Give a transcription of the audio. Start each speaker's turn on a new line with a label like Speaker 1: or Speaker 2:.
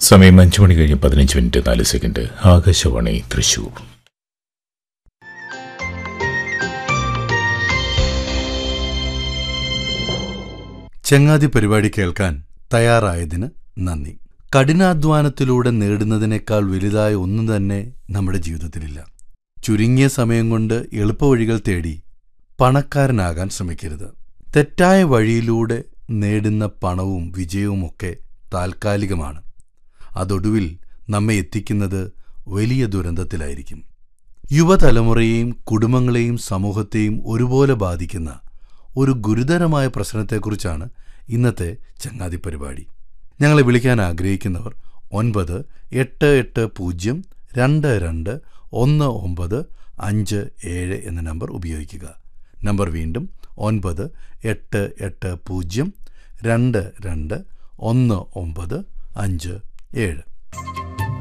Speaker 1: സമയം അഞ്ചു മണി കഴിഞ്ഞ് പതിനഞ്ച് മിനിറ്റ് നാല് സെക്കൻഡ് ആകാശവാണി തൃശൂർ
Speaker 2: ചങ്ങാതി പരിപാടി കേൾക്കാൻ തയ്യാറായതിന് നന്ദി കഠിനാധ്വാനത്തിലൂടെ നേടുന്നതിനേക്കാൾ വലുതായ ഒന്നും തന്നെ നമ്മുടെ ജീവിതത്തിലില്ല ചുരുങ്ങിയ സമയം കൊണ്ട് എളുപ്പവഴികൾ തേടി പണക്കാരനാകാൻ ശ്രമിക്കരുത് തെറ്റായ വഴിയിലൂടെ നേടുന്ന പണവും വിജയവുമൊക്കെ താൽക്കാലികമാണ് അതൊടുവിൽ നമ്മെ എത്തിക്കുന്നത് വലിയ ദുരന്തത്തിലായിരിക്കും യുവതലമുറയെയും കുടുംബങ്ങളെയും സമൂഹത്തെയും ഒരുപോലെ ബാധിക്കുന്ന ഒരു ഗുരുതരമായ പ്രശ്നത്തെക്കുറിച്ചാണ് ഇന്നത്തെ ചങ്ങാതി പരിപാടി ഞങ്ങളെ വിളിക്കാൻ ആഗ്രഹിക്കുന്നവർ ഒൻപത് എട്ട് എട്ട് പൂജ്യം രണ്ട് രണ്ട് ഒന്ന് ഒമ്പത് അഞ്ച് ഏഴ് എന്ന നമ്പർ ഉപയോഗിക്കുക നമ്പർ വീണ്ടും ഒൻപത് എട്ട് എട്ട് പൂജ്യം രണ്ട് രണ്ട് ഒന്ന് ഒമ്പത് അഞ്ച് ഏഴ്